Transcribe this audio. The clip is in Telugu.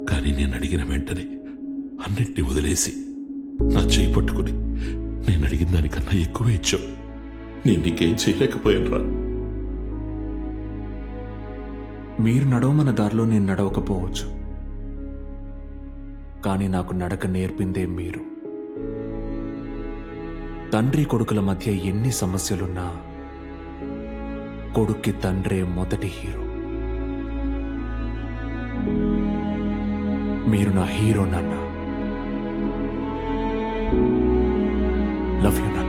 కానీ నేను అడిగిన వెంటనే అన్నిటిని వదిలేసి నా చేయి పట్టుకుని నేను అడిగిన దానికన్నా ఎక్కువ ఇచ్చావు నేను నీకేం చేయలేకపోయాను రా మీరు నడవమన్న దారిలో నేను నడవకపోవచ్చు కానీ నాకు నడక నేర్పిందే మీరు తండ్రి కొడుకుల మధ్య ఎన్ని సమస్యలున్నా కొడుక్కి తండ్రే మొదటి హీరో మీరు నా హీరో నాన్న లవ్ యూ